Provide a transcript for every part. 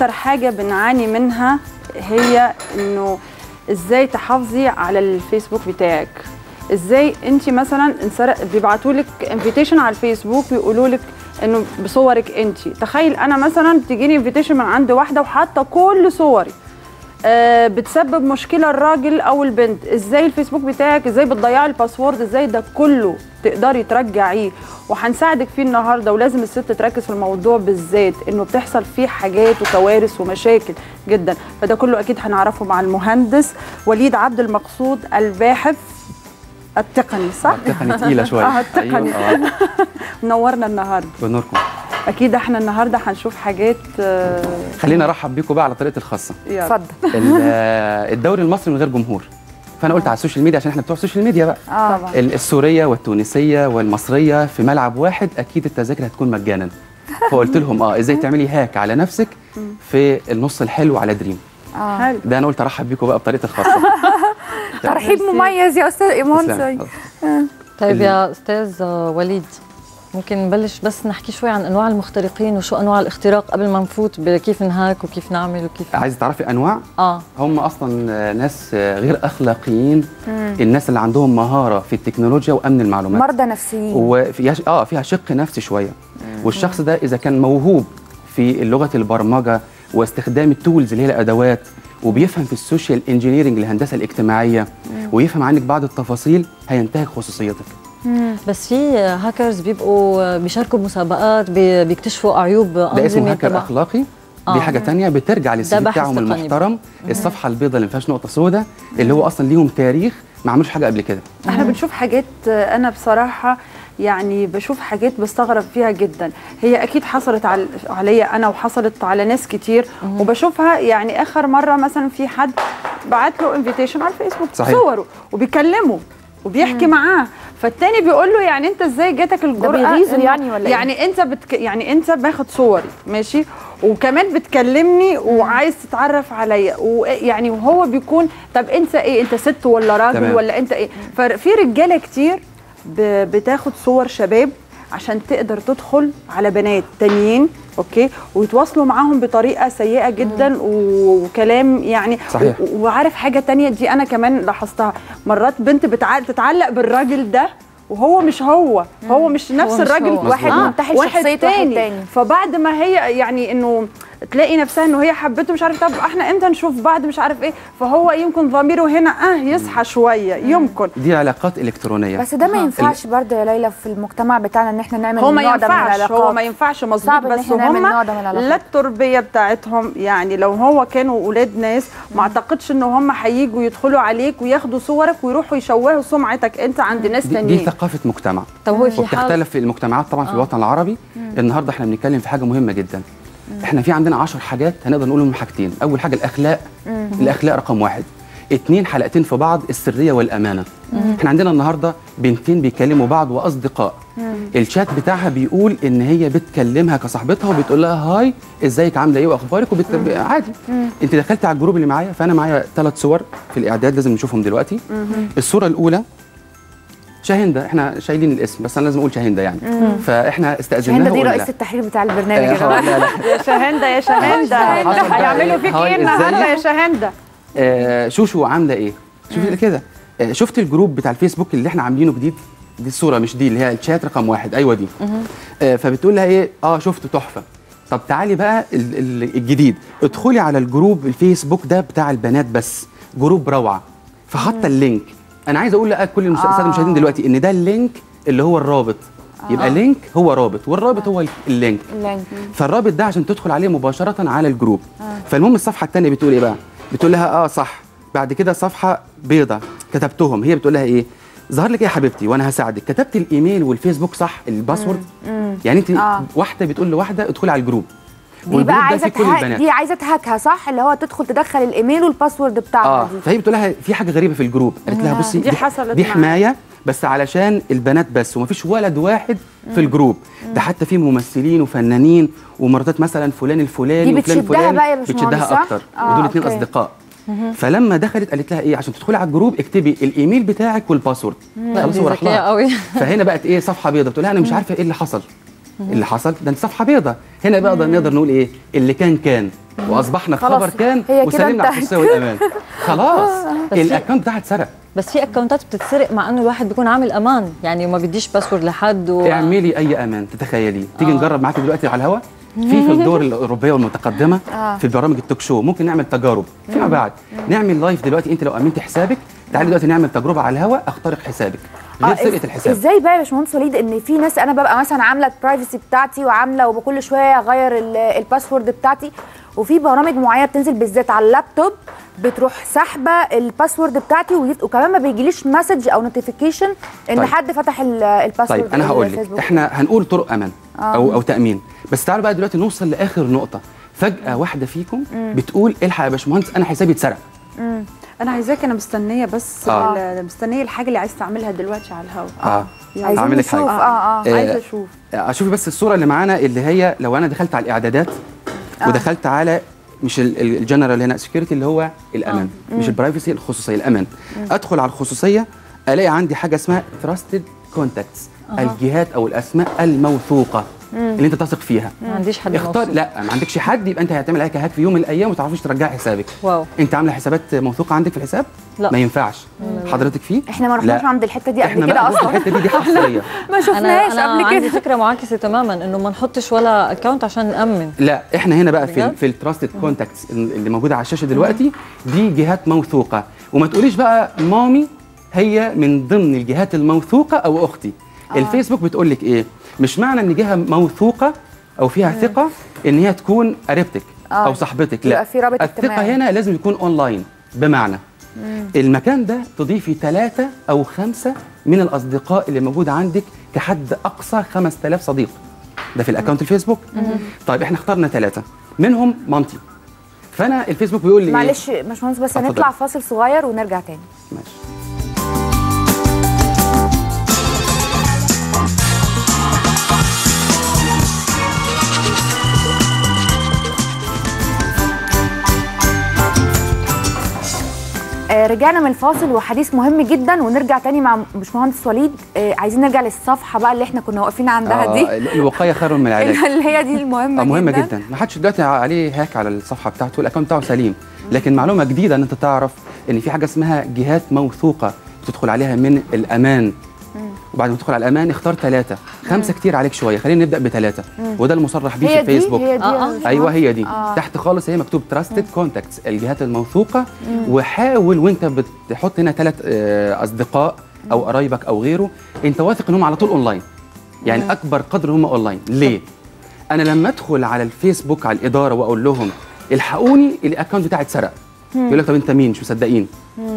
اكتر حاجه بنعاني منها هي انه ازاي تحافظي على الفيسبوك بتاعك ازاي انت مثلا انسرق بيبعتوا لك انفيتيشن على الفيسبوك بيقولوا لك انه بصورك انت تخيل انا مثلا تجيني انفيتيشن من عند واحده وحاطه كل صوري آه، بتسبب مشكله الراجل او البنت ازاي الفيسبوك بتاعك ازاي بتضيعي الباسورد ازاي ده كله تقدري ترجعيه وهنساعدك فيه النهارده ولازم الست تركز في الموضوع بالذات انه بتحصل فيه حاجات وكوارث ومشاكل جدا فده كله اكيد هنعرفه مع المهندس وليد عبد المقصود الباحث التقني صح؟ التقني تقيله شويه اه التقني أيوة. آه. منورنا النهارده بنوركم اكيد احنا النهارده هنشوف حاجات آه، خلينا ارحب بيكم بقى على طريقتي الخاصه يلا. اتفضل ال- آه، الدوري المصري من غير جمهور فانا قلت على السوشيال ميديا عشان احنا بتوع السوشيال ميديا بقى اه طبعا ال- السوريه والتونسيه والمصريه في ملعب واحد اكيد التذاكر هتكون مجانا فقلت لهم اه ازاي تعملي هاك على نفسك في النص الحلو على دريم اه حلو ده انا قلت ارحب بيكم بقى بطريقتي الخاصه ترحيب مميز يا استاذ ايمان تسلم. طيب ال- يا استاذ وليد ممكن نبلش بس نحكي شوي عن انواع المخترقين وشو انواع الاختراق قبل ما نفوت بكيف نهاك وكيف نعمل وكيف عايزه تعرفي انواع اه هم اصلا آه، ناس آه، غير اخلاقيين الناس اللي عندهم مهاره في التكنولوجيا وامن المعلومات مرضى نفسيين وفيها اه فيها شق نفسي شويه والشخص ده اذا كان موهوب في لغه البرمجه واستخدام التولز اللي هي الادوات وبيفهم في السوشيال انجينيرنج الهندسه الاجتماعيه ويفهم عنك بعض التفاصيل هينتهك خصوصيتك بس في هاكرز بيبقوا بيشاركوا بمسابقات بي- بيكتشفوا عيوب ده اسمه انظمه هاكر تبع اخلاقي آه. دي حاجه تانية بترجع للسي بحث بتاعهم تقني المحترم الصفحه البيضاء اللي ما فيهاش نقطه سوداء اللي هو اصلا ليهم تاريخ ما عملوش حاجه قبل كده احنا بنشوف حاجات آه، انا بصراحه يعني بشوف حاجات بستغرب فيها جدا هي اكيد حصلت على عليا انا وحصلت على ناس كتير وبشوفها يعني اخر مره مثلا في حد بعت له انفيتيشن على الفيسبوك صحيح. صوره وبيكلمه وبيحكي معاه فالتاني بيقول له يعني انت ازاي جاتك الجرأه بيغيظه إنه- يعني ولا إيه؟ يعني انت بتك... يعني انت باخد صوري ماشي وكمان بتكلمني وعايز تتعرف عليا ويعني وهو بيكون طب انت ايه انت ست ولا راجل تمام. ولا انت ايه ففي رجاله كتير ب... بتاخد صور شباب عشان تقدر تدخل على بنات تانيين اوكي ويتواصلوا معاهم بطريقه سيئه جدا و- وكلام يعني صحيح. و... وعارف حاجه تانية دي انا كمان لاحظتها مرات بنت بتع... تتعلق بالراجل ده وهو مش هو هو مش نفس مش الراجل هو. واحد آه، منتحل شخصية واحد تاني. فبعد ما هي يعني انه تلاقي نفسها انه هي حبته مش عارف طب احنا امتى نشوف بعض مش عارف ايه فهو يمكن ضميره هنا اه يصحى شويه يمكن دي علاقات الكترونيه بس ده ما ينفعش برضه يا ليلى في المجتمع بتاعنا ان احنا نعمل هو ما النوع ده من ينفعش العلاقات هو ما ينفعش مظبوط صعب إن بس إحنا نعمل هم نوع ده من العلاقات. لا التربيه بتاعتهم يعني لو هو كانوا اولاد ناس ما اعتقدش ان هم هيجوا يدخلوا عليك وياخدوا صورك ويروحوا يشوهوا سمعتك انت عند ناس دي, دي تانيين ثقافه مجتمع طب هو في حال وبتختلف في المجتمعات طبعا في الوطن العربي النهارده احنا بنتكلم في حاجه مهمه جدا احنا في عندنا 10 حاجات هنقدر نقولهم حاجتين اول حاجه الاخلاق الاخلاق رقم واحد اتنين حلقتين في بعض السريه والامانه احنا عندنا النهارده بنتين بيكلموا بعض واصدقاء الشات بتاعها بيقول ان هي بتكلمها كصاحبتها وبتقول لها هاي ازيك عامله ايه واخبارك وبت... عادي انت دخلت على الجروب اللي معايا فانا معايا ثلاث صور في الاعداد لازم نشوفهم دلوقتي الصوره الاولى شاهندة احنا شايلين الاسم بس انا لازم اقول شاهندة يعني فاحنا استاذناها شاهندة دي ولا رئيسة لا؟ التحرير بتاع البرنامج يا آه، جماعة لا لا يا شاهندة يا شاهندة حصل بقى هيعملوا إيه؟ فيك هاي ايه النهارده إزيك؟ يا شاهندة آه، شوشو عامله ايه شوفي كده آه، شفت الجروب بتاع الفيسبوك اللي احنا عاملينه جديد دي الصوره مش دي اللي هي الشات رقم واحد ايوه دي آه، فبتقول لها ايه اه شفته تحفه طب تعالي بقى ال- ال- الجديد ادخلي على الجروب الفيسبوك ده بتاع البنات بس جروب روعه فحاطه اللينك انا عايز اقول لكل المس- الساده المشاهدين دلوقتي ان ده اللينك اللي هو الرابط يبقى لينك هو رابط والرابط هو اللينك اللينك. فالرابط ده عشان تدخل عليه مباشره على الجروب فالمهم الصفحه الثانيه بتقول ايه بقى بتقول لها اه صح بعد كده صفحه بيضه كتبتهم هي بتقول لها ايه ظهر لك ايه يا حبيبتي وانا هساعدك كتبت الايميل والفيسبوك صح الباسورد يعني انت آه. واحده بتقول لواحده ادخلي على الجروب دي والجروب بقى ده عايزة فيه كل تها... البنات دي عايزة تهاكها صح اللي هو تدخل تدخل الايميل والباسورد بتاعها اه دي فهي بتقول لها في حاجه غريبه في الجروب قالت لها بصي دي حصلت دي معايا. حمايه بس علشان البنات بس ومفيش ولد واحد في الجروب ده حتى في ممثلين وفنانين ومراتات مثلا فلان الفلاني دي وفلان بتشدها الفلاني بقى يا باشمهندس، بتشدها صح؟ اكتر آه، ودول اتنين أوكي. اصدقاء فلما دخلت قالت لها ايه عشان تدخلي على الجروب اكتبي الايميل بتاعك والباسورد لا خلاص دي هو راح ذكية لها قوي فهنا بقت ايه صفحه بيضاء بتقول لها انا مش عارفه ايه اللي حصل اللي حصل ده انت صفحه بيضاء هنا بقى نقدر نقدر نقول ايه اللي كان كان واصبحنا في خلاص، خبر كان هي كده وسلمنا على انتهت. الخصوصيه والامان خلاص بس في- الاكونت بتاعها اتسرق بس في اكونتات بتتسرق مع انه الواحد بيكون عامل امان يعني وما بديش باسورد لحد و... اعملي اي امان تتخيلي تيجي نجرب معاكي دلوقتي على الهواء في في الدول الاوروبيه والمتقدمه آه. في برامج التوك شو ممكن نعمل تجارب فيما بعد نعمل لايف دلوقتي انت لو امنتي حسابك تعالي دلوقتي نعمل تجربه على الهواء اخترق حسابك غير آه، سرقه إز- الحساب ازاي بقى يا باشمهندس وليد ان في ناس انا ببقى مثلا عامله البرايفسي بتاعتي وعامله وكل شويه اغير ال- الباسورد بتاعتي وفي برامج معينه بتنزل بالذات على اللابتوب بتروح سحبه الباسورد بتاعتي ويف- وكمان ما بيجيليش مسج او نوتيفيكيشن ان طيب. حد فتح ال- الباسورد طيب انا هقول لك الفيسبوك. احنا هنقول طرق امان او او تامين بس تعالوا بقى دلوقتي نوصل لاخر نقطه فجاه واحده فيكم بتقول الحق يا باشمهندس انا حسابي اتسرق انا عايزاك انا مستنيه بس آه. ال- مستنيه الحاجه اللي عايز تعملها دلوقتي على الهواء اه يعني عايزين أعمل لك نشوف حاجة. اه اه آه، عايزه اشوف اشوفي بس الصوره اللي معانا اللي هي لو انا دخلت على الاعدادات ودخلت على مش ال- ال- الجنرال هنا سكيورتي اللي هو الامان مش البرايفسي الخصوصيه الامان ادخل على الخصوصيه الاقي عندي حاجه اسمها تراستد كونتاكتس الجهات او الاسماء الموثوقه اللي انت تثق فيها ما عنديش حد اختار موثوق. لا ما عندكش حد يبقى انت هتعمل عليك هاك في يوم من الايام وما تعرفيش ترجعي حسابك واو انت عامله حسابات موثوقه عندك في الحساب لا. ما ينفعش حضرتك فيه احنا ما رحناش لا. عند الحته دي احنا قبل كده بقى بص اصلا الحته دي دي حصريه ما انا شفناش انا قبل عندي كده فكره معاكسه تماما انه ما نحطش ولا اكونت عشان نامن لا احنا هنا بقى في بجد؟ ال في التراستد كونتاكتس اللي موجوده على الشاشه دلوقتي دي جهات موثوقه وما تقوليش بقى مامي هي من ضمن الجهات الموثوقه او اختي آه. الفيسبوك بتقول لك ايه مش معنى ان جهه موثوقه او فيها ثقه ان هي تكون قريبتك آه. او صاحبتك لا يبقى في رابط الثقه اجتماعي. هنا لازم يكون اونلاين بمعنى المكان ده تضيفي ثلاثة أو خمسة من الأصدقاء اللي موجود عندك كحد أقصى 5000 صديق ده في الأكونت الفيسبوك طيب إحنا اخترنا ثلاثة منهم مامتي فأنا الفيسبوك بيقول لي إيه؟ معلش يا باشمهندس بس اتفضل. هنطلع فاصل صغير ونرجع تاني ماشي آه، رجعنا من الفاصل وحديث مهم جدا ونرجع تاني مع باشمهندس وليد آه، عايزين نرجع للصفحه بقى اللي احنا كنا واقفين عندها دي آه الوقاية خير من العلاج اللي هي دي المهمه آه مهمة جدا, جدا ما حدش دلوقتي عليه هاك على الصفحة بتاعته الأكونت بتاعه سليم لكن معلومة جديدة إن أنت تعرف إن في حاجة اسمها جهات موثوقة بتدخل عليها من الأمان وبعد ما تدخل على الأمان اختار ثلاثة خمسة كتير عليك شوية خلينا نبدأ بثلاثة وده المصرح بيه في هي دي الفيسبوك هي دي آه، يا آه. باشمهندس. ايوه هي دي آه. آه. تحت خالص هي مكتوب تراستد كونتاكتس الجهات الموثوقه وحاول وانت بتحط هنا ثلاث اصدقاء او قرايبك او غيره انت واثق انهم على طول اونلاين يعني اكبر قدر هم اونلاين ليه انا لما ادخل على الفيسبوك على الاداره واقول لهم الحقوني الاكونت بتاعي اتسرق يقول لك طب انت مين مش مصدقين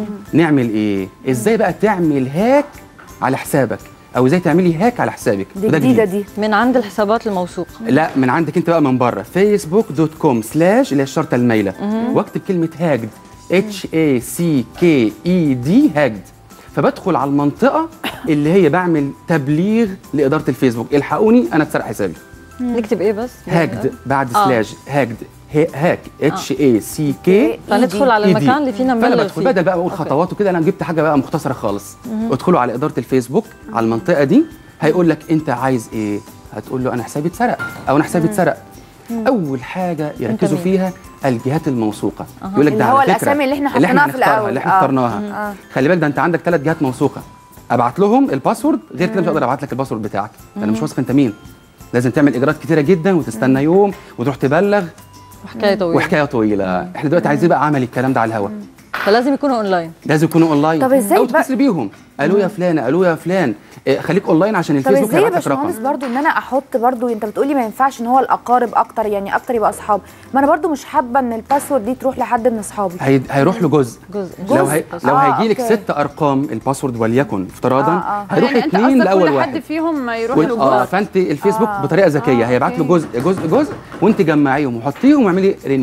نعمل ايه ازاي بقى تعمل هاك على حسابك او ازاي تعملي هاك على حسابك دي وده جديده جديد. دي من عند الحسابات الموثوقه لا من عندك انت بقى من بره فيسبوك دوت كوم سلاش اللي هي الشرطه المايله واكتب كلمه هاجد اتش اي سي كي اي دي هاجد فبدخل على المنطقه اللي هي بعمل تبليغ لاداره الفيسبوك الحقوني انا اتسرق حسابي نكتب ايه بس هاجد بعد آه. سلاش هاجد هي- هاك اتش اي سي كي فندخل على إي دي. المكان اللي فينا فانا نبلغ بدخل فيه بدل بقى اقول أوكي. خطوات وكده انا جبت حاجه بقى مختصره خالص ادخلوا على اداره الفيسبوك على المنطقه دي هيقول لك انت عايز ايه هتقول له انا حسابي اتسرق او انا حسابي اتسرق اول حاجه يركزوا مين؟ فيها الجهات الموثوقه يقول لك اللي ده هو على فكره الأسامي اللي إحنا اللي احنا حطيناها في هنختارها الأول. اللي احنا آه. اخترناها خلي بالك ده انت عندك ثلاث جهات موثوقه ابعت لهم الباسورد غير كده مش هقدر ابعت لك الباسورد بتاعك انا مش واثق انت مين لازم تعمل اجراءات كتيره جدا وتستنى يوم وتروح تبلغ وحكايه طويله وحكايه طويله احنا دلوقتي عايزين بقى عملي الكلام ده على الهواء فلازم يكونوا اونلاين لازم يكونوا اونلاين طب إزاي او بقى- تتصل بيهم الو يا فلان الو يا فلان إيه، خليك اونلاين عشان طب الفيسبوك ازاي يا هيبعت لك رقم باشمهندس برضو ان انا احط برضو انت بتقولي ما ينفعش ان هو الاقارب اكتر يعني اكتر يبقى اصحاب ما انا برضو مش حابه ان الباسورد دي تروح لحد من اصحابي هي... هيروح له جزء جزء لو هي... لو آه، هيجي لك أوكي. ست ارقام الباسورد وليكن افتراضا آه، آه. هيروح يعني انت اثنين قصدك لاول كل حد واحد فيهم يروح و... له اه جزء فانت الفيسبوك آه. بطريقه ذكيه آه، هيبعت له أوكي. جزء جزء جزء وانت جمعيهم وحطيهم واعملي رينيو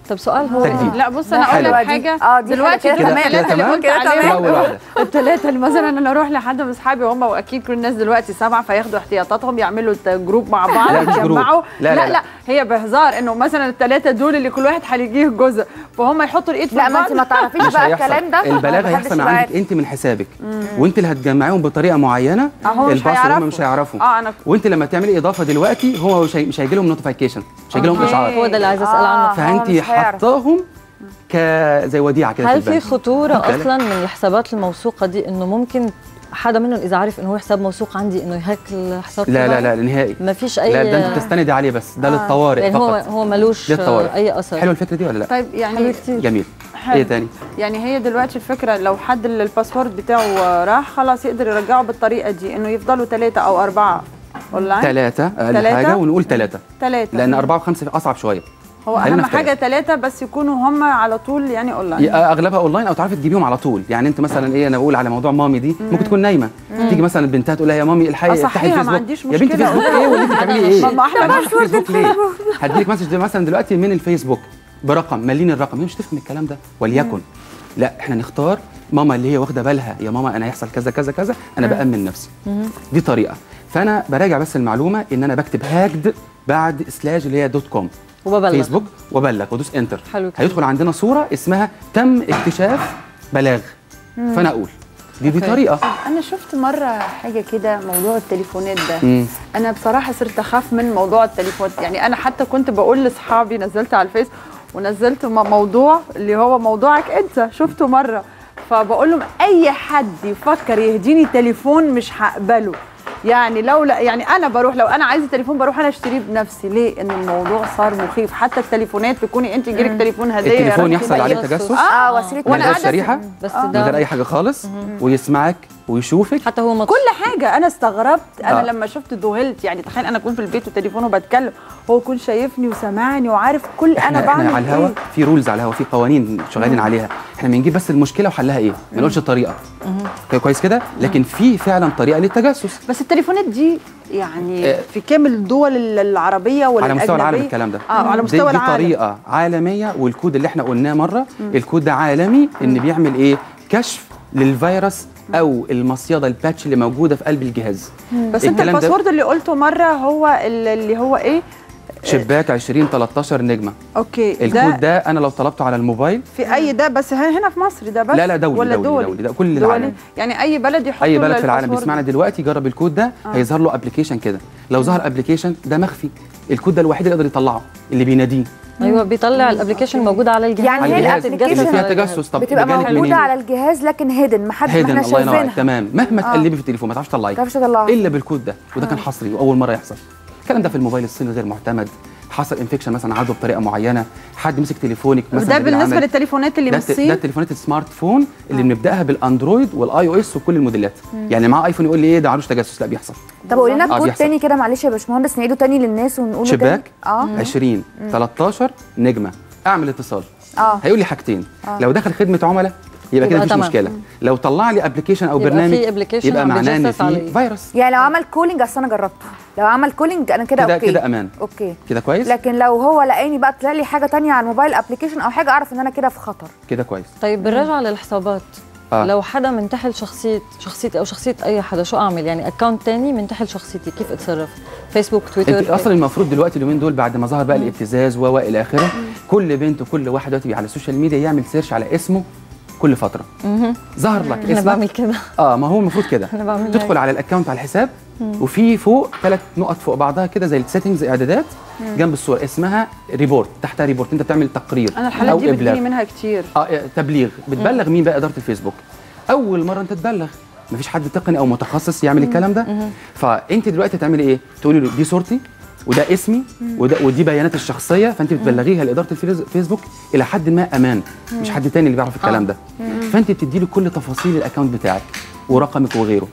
طب سؤال هو تجديد. لا بص ده انا اقول حلوة لك دي. حاجه آه، دي دلوقتي حلوة كده كده الثلاثه كده اللي تمام قلت كده كده عليهم اول واحده الثلاثه اللي مثلا انا اروح لحد من اصحابي هم واكيد كل الناس دلوقتي سبعه فياخدوا احتياطاتهم يعملوا الت- جروب مع بعض لا، مش جروب. يجمعوا لا، لا، لا لا. لا هي بهزار انه مثلا الثلاثه دول اللي كل واحد هيجيه جزء فهم يحطوا الايد في لا ما بعض انت ما تعرفيش مش بقى هيحصل الكلام ده البلاغ محدش هيحصل من يبقى عندك عارف. انت من حسابك وانت اللي هتجمعيهم بطريقه معينه آه، هم مش الباسورد هيعرفوا. هم مش هيعرفوا اه انا وانت لما تعملي اضافه دلوقتي هو مش هي- مش هيجي لهم نوتيفيكيشن مش هيجي لهم أوكي. اشعار هو ده اللي عايزه اسال آه. عنه هو فانت مش هيعرف. حطاهم ك زي وديعه كده هل في في البنك خطوره خد بالك. اصلا من الحسابات الموثوقه دي انه ممكن حدا منهم اذا عارف انه هو حساب موثوق عندي انه يهاك الحساب لا لا تبعي؟ لا نهائي ما فيش اي لا ده انت بتستندي عليه بس ده للطوارئ يعني هو فقط هو ملوش للطوارئ. اي اثر حلوه الفكره دي ولا لا طيب حلو يعني كتير جميل حلو. ايه تاني يعني هي دلوقتي الفكره لو حد اللي الباسورد بتاعه راح خلاص يقدر يرجعه بالطريقه دي انه يفضلوا ثلاثه او اربعه اونلاين ثلاثه اقل تلاتة؟ حاجه ونقول ثلاثه ثلاثه لان اربعه وخمسه اصعب شويه هو خلينا اهم في حاجه ثلاثه بس يكونوا هم على طول يعني اونلاين يا اغلبها اونلاين او تعرفي تجيبيهم على طول يعني انت مثلا ايه انا بقول على موضوع مامي دي ممكن تكون نايمه تيجي مثلا بنتها تقول لها يا مامي الحقي افتحي أصحيها، ما الفيسبوك عنديش يا بنتي مشكلة. فيسبوك ايه واللي انت بتعملي ايه ما احنا أنا بفتح فيسبوك ليه هديلك مسج ده مثلا دلوقتي من الفيسبوك برقم مالين الرقم هي مش تفهم الكلام ده وليكن لا احنا نختار ماما اللي هي واخده بالها يا ماما انا هيحصل كذا كذا كذا انا بامن نفسي دي طريقه فانا براجع بس المعلومه ان انا بكتب هاكد بعد سلاش اللي هي دوت كوم وببلغ فيسبوك وبلغ وادوس انتر حلو كده. هيدخل عندنا صوره اسمها تم اكتشاف بلاغ فانا اقول دي دي أوكي. طريقه انا شفت مره حاجه كده موضوع التليفونات ده مم. انا بصراحه صرت اخاف من موضوع التليفون يعني انا حتى كنت بقول لاصحابي نزلت على الفيس ونزلت م- موضوع اللي هو موضوعك انت شفته مره فبقول لهم اي حد يفكر يهديني تليفون مش هقبله يعني لو لا يعني انا بروح لو انا عايزه تليفون بروح انا اشتريه بنفسي ليه ان الموضوع صار مخيف حتى التليفونات تكوني انت يجيلك تليفون هديه يا التليفون رب يحصل كده. عليه تجسس. تجسس اه وسيله من وأنا غير قاعدة شريحه بس من غير ده اي حاجه خالص ويسمعك ويشوفك حتى هو مط... كل حاجه انا استغربت انا آه. لما شفت ذهلت يعني تخيل انا اكون في البيت وتليفونه وبتكلم هو يكون شايفني وسامعني وعارف كل انا احنا بعمل احنا على الهوا ايه في رولز على الهوا في قوانين شغالين عليها احنا بنجيب بس المشكله وحلها ايه ما نقولش الطريقه كويس كده لكن في فعلا طريقه للتجسس بس التليفونات دي يعني آه. في كامل الدول العربيه ولا على مستوى العالم الأجنبية؟ الكلام ده اه على دي, مستوى دي العالم طريقه عالميه والكود اللي احنا قلناه مره الكود ده عالمي ان بيعمل ايه كشف للفيروس او المصيده الباتش اللي موجوده في قلب الجهاز بس انت الكلام ده- الباسورد اللي قلته مره هو ال- اللي هو ايه شباك 20 13 نجمه اوكي الكود ده انا لو طلبته على الموبايل في اي ده بس هنا هنا في مصر ده بس لا لا دولي ولا دولي, دولي, دولي ده كل دولي العالم يعني اي بلد يحط اي له بلد في العالم الباسورد. بيسمعنا دلوقتي يجرب الكود ده هيظهر له ابلكيشن كده لو ظهر ابلكيشن ده مخفي الكود ده الوحيد اللي يقدر يطلعه اللي بيناديه ايوه بيطلع الابلكيشن موجود على الجهاز يعني على هي الجهاز الابلكيشن اللي فيها على الجهاز. تجسس طب بتبقى ده جالك موجوده منين؟ على الجهاز لكن هيدن ما حد ما هيدن احنا الله ينور عليك شايفينها تمام مهما تقلبي في التليفون ما تعرفش ما تطلعيه تعرفش تطلعها الا بالكود ده وده كان حصري واول مره يحصل الكلام ده في الموبايل الصيني غير معتمد حصل انفكشن مثلا عدوا بطريقه معينه حد مسك تليفونك مثلا ده بالنسبه بالعمل. للتليفونات اللي ده من الت- ده الصين التليفونات السمارت فون اللي بنبداها بالاندرويد والاي او اس وكل الموديلات يعني معاه ايفون يقول لي ايه ده معلوش تجسس لا بيحصل طب قولي لنا آه، الكود بيحصل. تاني كده معلش يا باشمهندس نعيده تاني للناس ونقوله شباك تاني اه 20 13 نجمه اعمل اتصال اه هيقول لي حاجتين لو دخل خدمه عملاء يبقى كده يبقى مفيش تمام. مشكله لو طلع لي ابلكيشن او يبقى برنامج في application يبقى عم معناه ان بيتجسس في عليه. فيروس يعني لو عمل كولينج اصل انا جربته لو عمل كولينج انا كده كده اوكي كده امان اوكي كده كويس لكن لو هو لقاني بقى طلع لي حاجه تانية على الموبايل ابلكيشن او حاجه اعرف ان انا كده في خطر كده كويس طيب بالرجعه للحسابات آه. لو حدا منتحل شخصيه شخصيتي او شخصيه اي حدا شو اعمل يعني اكونت تاني منتحل شخصيتي كيف اتصرف فيسبوك تويتر انت اصلا المفروض دلوقتي اليومين دول بعد ما ظهر بقى الابتزاز و و الى اخره كل بنت وكل واحد دلوقتي على السوشيال ميديا يعمل سيرش على اسمه كل فتره ظهر لك انا اسمك بعمل كده اه ما هو المفروض كده أنا بعمل تدخل هيك. على الاكونت على الحساب وفي فوق ثلاث نقط فوق بعضها كده زي السيتنجز اعدادات جنب الصوره اسمها ريبورت تحتها ريبورت انت بتعمل تقرير انا الحالات او دي ابلاغ بتجيني منها كتير اه إيه، تبليغ بتبلغ مين بقى اداره الفيسبوك اول مره انت تبلغ مفيش حد تقني او متخصص يعمل الكلام ده فانت دلوقتي تعملي ايه تقولي له دي صورتي وده اسمي وده ودي بيانات الشخصيه فانت بتبلغيها لاداره الفيسبوك الى حد ما امان مش حد تاني اللي بيعرف الكلام ده فانت بتدي له كل تفاصيل الاكونت بتاعك ورقمك وغيره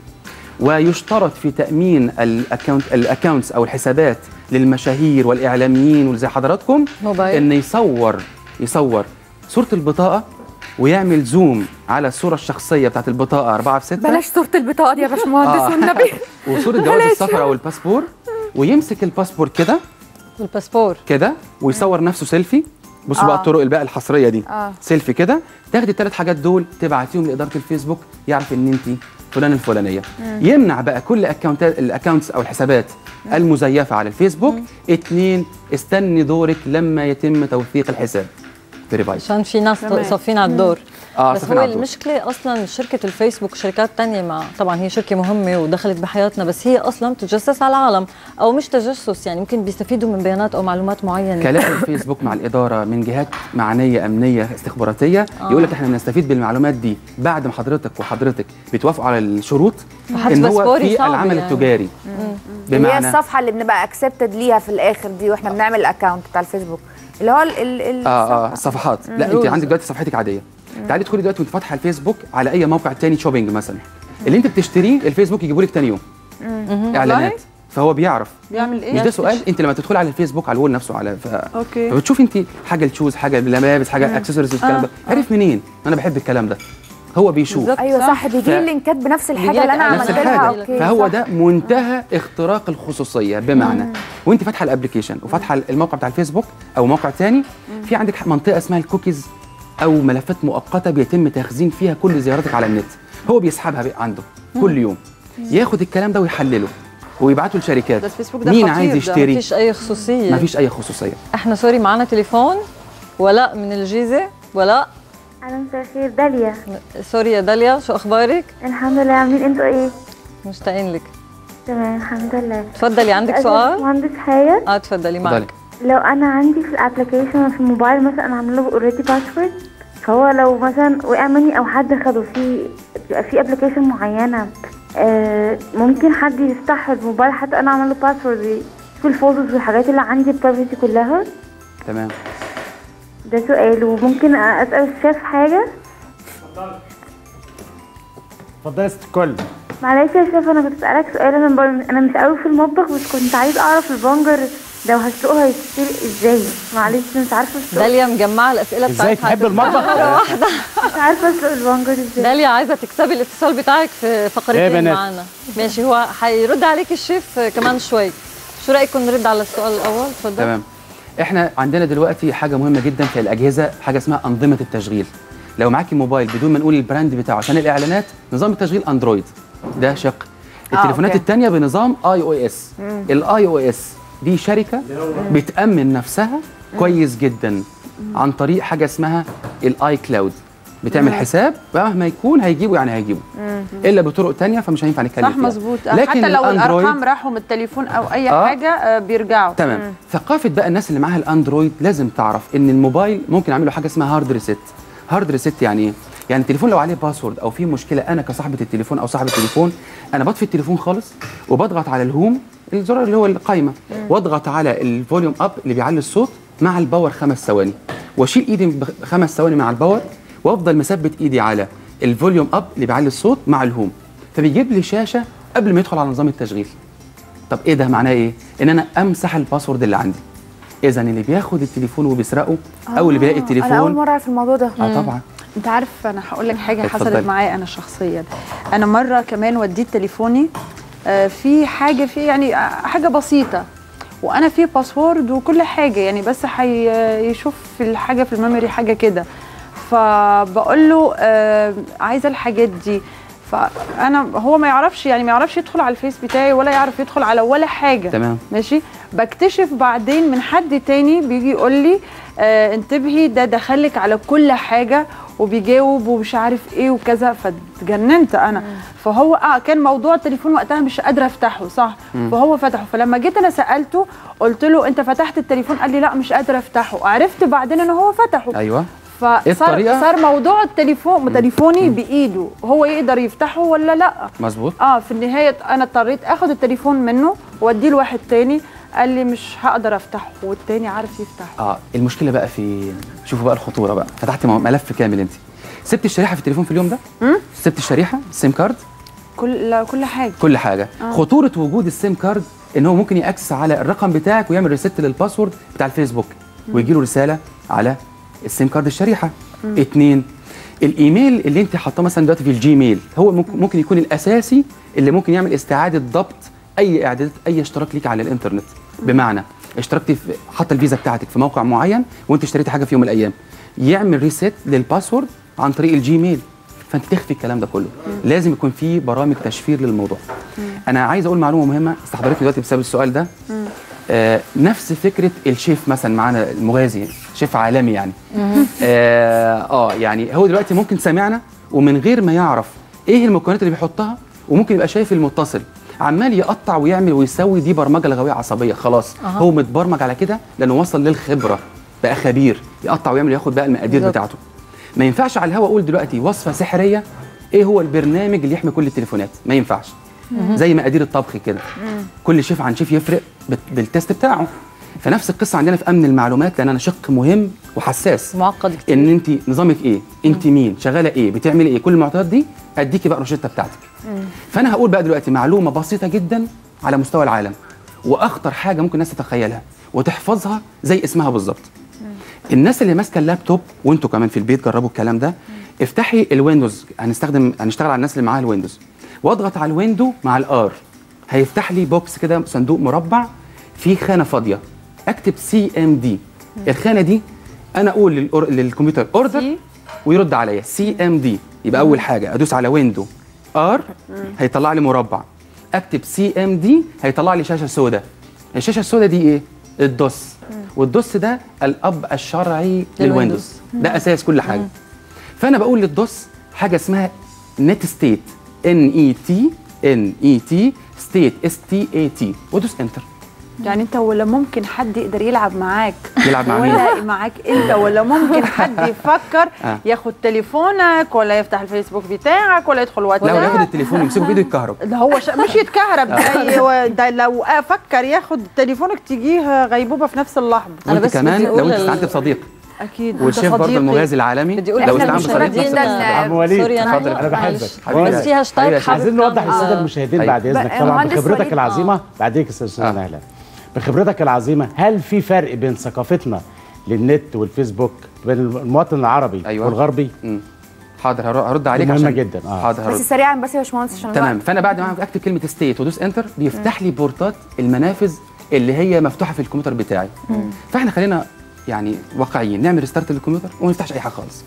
ويشترط في تامين الاكونت الاكونتس او الحسابات للمشاهير والاعلاميين واللي زي حضراتكم موبايل. ان يصور يصور صوره البطاقه ويعمل زوم على الصوره الشخصيه بتاعت البطاقه 4 في 6 بلاش صوره البطاقه دي يا باشمهندس آه. والنبي وصوره جواز السفر او الباسبور ويمسك الباسبور كده الباسبور كده ويصور نفسه سيلفي بصوا بقى آه. الطرق بقى الحصريه دي آه. سيلفي كده تاخدي الثلاث حاجات دول تبعتيهم لاداره الفيسبوك يعرف ان انت فلان الفلانيه يمنع بقى كل اكونتات الاكونتس او الحسابات المزيفه على الفيسبوك اتنين استني دورك لما يتم توثيق الحساب فيريفاي عشان في ناس تمام. صافين على الدور اه بس صافين هو على الدور. المشكله اصلا شركه الفيسبوك وشركات تانية مع طبعا هي شركه مهمه ودخلت بحياتنا بس هي اصلا تتجسس على العالم او مش تجسس يعني ممكن بيستفيدوا من بيانات او معلومات معينه كلام الفيسبوك مع الاداره من جهات معنيه امنيه استخباراتيه آه. يقول لك احنا بنستفيد بالمعلومات دي بعد ما حضرتك وحضرتك بتوافقوا على الشروط فحتى ان هو باسبوري في صعب العمل يعني. التجاري اللي هي بمعنى الصفحه اللي بنبقى اكسبتد ليها في الاخر دي واحنا بنعمل الاكونت بتاع الفيسبوك اللي هو ال ال ال اه اه الصفحات لا انت رولز. عندك دلوقتي صفحتك عاديه تعالي ادخلي دلوقتي وانت فاتحه الفيسبوك على اي موقع تاني شوبينج مثلا اللي انت بتشتريه الفيسبوك يجيبه لك تاني يوم اعلانات فهو بيعرف بيعمل ايه مش ده سؤال انت لما تدخلي على الفيسبوك على الوول نفسه على ف... اوكي فبتشوفي انت حاجه لتشوز حاجه لملابس حاجه اكسسوارز الكلام آه، ده عرف منين انا بحب الكلام ده هو بيشوف بالظبط. ايوه صح. صح بيجي لي ف- اللينكات بنفس الحاجه بيجيلك اللي انا نفس نفس عملت لها الحاجه اوكي فهو صح. ده منتهى اختراق الخصوصيه بمعنى وانت فاتحه الابلكيشن وفاتحه الموقع بتاع الفيسبوك او موقع تاني في عندك منطقه اسمها الكوكيز او ملفات مؤقته بيتم تخزين فيها كل زياراتك على النت هو بيسحبها بقى عنده كل يوم ياخد الكلام ده ويحلله ويبعته لشركات ده الفيسبوك ده مين خطير عايز ده. يشتري مفيش اي خصوصيه مفيش اي خصوصيه احنا سوري معنا تليفون ولاء من الجيزه ولاء أهلا مساء الخير داليا سوري يا داليا شو اخبارك الحمد لله عاملين انتوا ايه؟ مشتاقين لك تمام الحمد لله تفضلي عندك أسف سؤال مهندس حاجة اه تفضلي اتفضلي. معك لو أنا عندي في الابلكيشن في الموبايل مثلا أنا عاملة له اوريدي باسورد فهو لو مثلا وقع مني أو حد خده في بيبقى في ابلكيشن معينة آه ممكن حد يفتح الموبايل حتى أنا عاملة له باسورد في الفوتوز والحاجات اللي عندي البرايفسي كلها تمام ده سؤال وممكن أسأل الشيف حاجة اتفضلي يا ست الكل معلش يا شيف انا كنت اسالك سؤال انا بر... انا مش قوي في المطبخ بس كنت عايز اعرف البنجر لو هسلقه هيتسلق ازاي معلش مش عارفه اسلقه داليا مجمعه الاسئله ازاي بتاعتها تحب المطبخ مش عارفه اسلق البنجر ازاي داليا عايزه تكسبي الاتصال بتاعك في إيه يا فقرتين بنات؟ معنا ماشي هو حيرد عليك الشيف كمان شوي شو رايكم نرد على السؤال الاول تفضل تمام احنا عندنا دلوقتي حاجه مهمه جدا في الاجهزه حاجه اسمها انظمه التشغيل لو معاكي موبايل بدون ما نقول البراند بتاعه عشان الاعلانات نظام التشغيل اندرويد ده شق التليفونات أوكي. الثانيه بنظام اي او اس الاي او اس دي شركه بتامن نفسها كويس جدا عن طريق حاجه اسمها الاي كلاود بتعمل حساب مهما يكون هيجيبه يعني هيجيبه الا بطرق تانية فمش هينفع نتكلم صح فيها. مظبوط لكن حتى لو الأندرويد- الارقام راحوا من التليفون او اي آه. حاجه آه، بيرجعوا تمام ثقافه بقى الناس اللي معاها الاندرويد لازم تعرف ان الموبايل ممكن اعمل له حاجه اسمها هارد ريست هارد ريست يعني ايه يعني التليفون لو عليه باسورد او فيه مشكله انا كصاحبه التليفون او صاحب التليفون انا بطفي التليفون خالص وبضغط على الهوم الزرار اللي هو القايمه واضغط على الفوليوم اب اللي بيعلي الصوت مع الباور خمس ثواني واشيل ايدي بخ- خمس ثواني مع الباور وافضل مثبت ايدي على الفوليوم اب اللي بيعلي الصوت مع الهوم فبيجيب لي شاشه قبل ما يدخل على نظام التشغيل طب ايه ده معناه ايه ان انا امسح الباسورد اللي عندي اذا اللي بياخد التليفون وبيسرقه او اللي بيلاقي انا اول التليفون مره اعرف الموضوع ده اه طبعا انت عارف انا هقول لك حاجه اتفضلي. حصلت معايا انا شخصيا انا مره كمان وديت تليفوني آه، في حاجه في يعني آه، حاجه بسيطه وانا في باسورد وكل حاجه يعني بس هيشوف في الحاجه في الميموري حاجه كده فبقول له آه، عايزه الحاجات دي فانا هو ما يعرفش يعني ما يعرفش يدخل على الفيس بتاعي ولا يعرف يدخل على ولا حاجه تمام ماشي بكتشف بعدين من حد تاني بيجي يقول لي آه انتبهي ده دخلك على كل حاجه وبيجاوب ومش عارف ايه وكذا فاتجننت انا فهو اه كان موضوع التليفون وقتها مش قادره افتحه صح فهو فتحه فلما جيت انا سالته قلت له انت فتحت التليفون قال لي لا مش قادره افتحه عرفت بعدين ان هو فتحه ايوه فصار الطريقة؟ صار موضوع التليفون تليفوني بايده هو يقدر يفتحه ولا لا مظبوط اه في النهايه انا اضطريت اخد التليفون منه واديه لواحد تاني قال لي مش هقدر افتحه والتاني عارف يفتحه اه المشكله بقى في شوفوا بقى الخطوره بقى فتحت م- ملف كامل انت سبت الشريحه في التليفون في اليوم ده سبت الشريحه السيم كارد كل لا كل حاجه كل حاجه آه. خطوره وجود السيم كارد ان هو ممكن ياكسس على الرقم بتاعك ويعمل ريست للباسورد بتاع الفيسبوك ويجي له رساله على السيم كارد الشريحه اتنين الايميل اللي انت حاطاه مثلا دلوقتي في الجيميل هو ممكن ممكن يكون الاساسي اللي ممكن يعمل استعاده ضبط اي اعدادات اي اشتراك ليك على الانترنت بمعنى اشتركتي في حاطه الفيزا بتاعتك في موقع معين وانت اشتريتي حاجه في يوم من الايام يعمل ريسيت للباسورد عن طريق الجيميل فانت تخفي الكلام ده كله لازم يكون في برامج تشفير للموضوع انا عايز اقول معلومه مهمه استحضرتني دلوقتي بسبب السؤال ده آه نفس فكره الشيف مثلا معانا المغازي شيف عالمي يعني آه, اه يعني هو دلوقتي ممكن سامعنا ومن غير ما يعرف ايه المكونات اللي بيحطها وممكن يبقى شايف المتصل عمال يقطع ويعمل ويسوي دي برمجه لغويه عصبيه خلاص أها. هو متبرمج على كده لانه وصل للخبره بقى خبير يقطع ويعمل وياخد بقى المقادير بالظبط. بتاعته ما ينفعش على الهوا اقول دلوقتي وصفه سحريه ايه هو البرنامج اللي يحمي كل التليفونات ما ينفعش زي مقادير الطبخ كده كل شيف عن شيف يفرق بت- بالتست بتاعه فنفس القصه عندنا في امن المعلومات لان انا شق مهم وحساس معقد كتير ان انت نظامك ايه انت مين شغاله ايه بتعملي ايه كل المعطيات دي اديكي بقى الروشته بتاعتك فانا هقول بقى دلوقتي معلومه بسيطه جدا على مستوى العالم واخطر حاجه ممكن الناس تتخيلها وتحفظها زي اسمها بالظبط الناس اللي ماسكه اللابتوب وانتوا كمان في البيت جربوا الكلام ده افتحي الويندوز هنستخدم هنشتغل على الناس اللي معاها الويندوز واضغط على الويندو مع الار هيفتح لي بوكس كده صندوق مربع فيه خانه فاضيه اكتب سي ام دي الخانه دي انا اقول للأور... للكمبيوتر اوردر سي. ويرد عليا سي ام دي يبقى اول حاجه ادوس على ويندو ار هيطلع لي مربع اكتب سي ام دي هيطلع لي شاشه سوداء الشاشه السوداء دي ايه الدوس والدوس ده الاب الشرعي للويندوز ده اساس كل حاجه فانا بقول للدوس حاجه اسمها نت ستيت ان اي تي ان اي تي ستيت اس تي اي تي وادوس انتر يعني انت ولا ممكن حد يقدر يلعب معاك يلعب مع مين؟ ولا معاك انت ولا ممكن حد يفكر آه. ياخد تليفونك ولا يفتح الفيسبوك بتاعك ولا يدخل لا واتساب وياخد التليفون يمسكه بايده يتكهرب ده هو ش... مش يتكهرب ده, ي- ده لو فكر ياخد تليفونك تجيه غيبوبه في نفس اللحظه أنا وانت بس كمان بدي لو أقول انت ال- استعنت بصديق اكيد والشيف ده برضه صديقي. المغازي العالمي بدي أقول لو إحنا استعان بنشكرك بصديق نفس جداً. القصة. عم وليد سوري انا اتفضل انا معلش. بحبك حبيبي. بس في هاشتاج حبيبي. حابب عايزين نوضح كمان- للساده آه. المشاهدين أيوة. بعد اذنك بقى طبعا مهندس بخبرتك وليد، العظيمه بعديك يا استاذ آه. نهله بخبرتك العظيمه هل في فرق بين ثقافتنا للنت والفيسبوك بين المواطن العربي أيوة. والغربي مم. حاضر هر- هرد عليك مهمة عشان جدا، آه. حاضر هرد بس سريعا بس يا باشمهندس عشان تمام الوقت. فانا بعد ما اكتب كلمه ستيت وادوس انتر بيفتح لي بورتات المنافذ اللي هي مفتوحه في الكمبيوتر بتاعي فاحنا خلينا يعني واقعيين نعمل ريستارت للكمبيوتر وما نفتحش اي حاجه خالص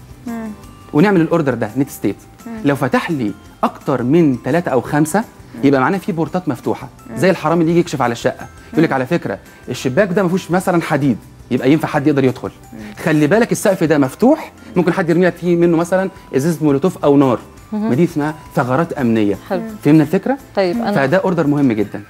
ونعمل الاوردر ده نت ستيت لو فتح لي اكتر من ثلاثة او خمسة يبقى معناه في بورتات مفتوحه زي الحرامي اللي يجي يكشف على الشقه يقول لك على فكره الشباك ده ما فيهوش مثلا حديد يبقى ينفع حد يقدر يدخل خلي بالك السقف ده مفتوح ممكن حد يرمي لك فيه منه مثلا ازازه مولوتوف او نار ما دي اسمها ثغرات امنيه حلو. فهمنا الفكره طيب انا فده اوردر مهم جدا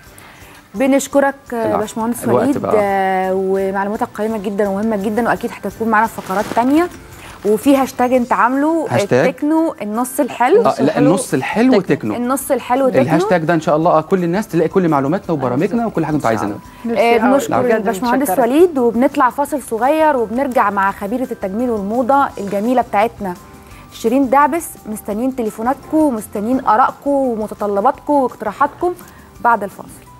بنشكرك آه، العفو. باشمهندس الوقت وليد بقى. آه، ومعلوماتك قيمه جدا ومهمه جدا واكيد هتكون معانا في فقرات تانية وفي هاشتاج انت عامله آه، هاشتاج؟ تكنو النص الحلو اه لا النص الحلو تكنو النص الحلو تكنو الهاشتاج ده ان شاء الله آه، كل الناس تلاقي كل معلوماتنا وبرامجنا وكل حاجه انتوا عايزينها آه، أوي. بنشكر بجد الباشمهندس متشكرة. وليد وبنطلع فاصل صغير وبنرجع مع خبيره التجميل والموضه الجميله بتاعتنا شيرين دعبس مستنيين تليفوناتكم ومستنيين ارائكم ومتطلباتكم واقتراحاتكم بعد الفاصل